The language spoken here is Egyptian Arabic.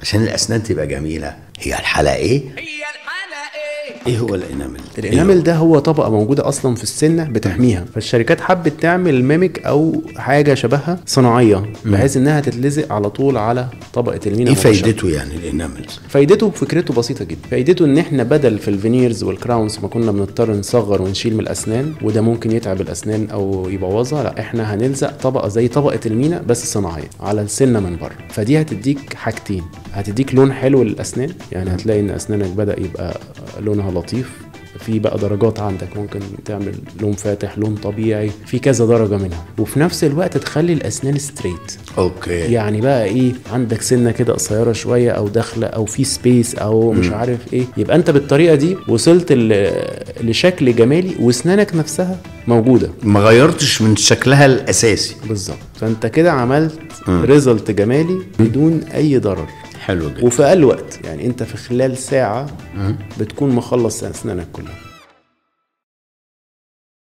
عشان الاسنان تبقى جميله هي الحلقه ايه هي الحلقة ايه ايه هو الانامل الانامل ده هو طبقه موجوده اصلا في السنه بتحميها فالشركات حبت تعمل ميميك او حاجه شبهها صناعيه بحيث انها تتلزق على طول على طبقه المينا ايه مباشرة. فايدته يعني الانامل فايدته فكرته بسيطه جدا فايدته ان احنا بدل في الفينيرز والكراونز ما كنا بنضطر نصغر ونشيل من الاسنان وده ممكن يتعب الاسنان او يبوظها لا احنا هنلزق طبقه زي طبقه المينا بس صناعيه على السنه من بره فدي هتديك حاجتين هتديك لون حلو للاسنان يعني هتلاقي ان اسنانك بدا يبقى لونها لطيف في بقى درجات عندك ممكن تعمل لون فاتح لون طبيعي في كذا درجه منها وفي نفس الوقت تخلي الاسنان ستريت اوكي يعني بقى ايه عندك سنه كده قصيره شويه او داخله او في سبيس او مش عارف ايه يبقى انت بالطريقه دي وصلت ل- لشكل جمالي واسنانك نفسها موجوده ما غيرتش من شكلها الاساسي بالظبط فانت كده عملت ريزلت جمالي بدون اي ضرر حلو جدا وفي اقل وقت يعني انت في خلال ساعه بتكون مخلص اسنانك كلها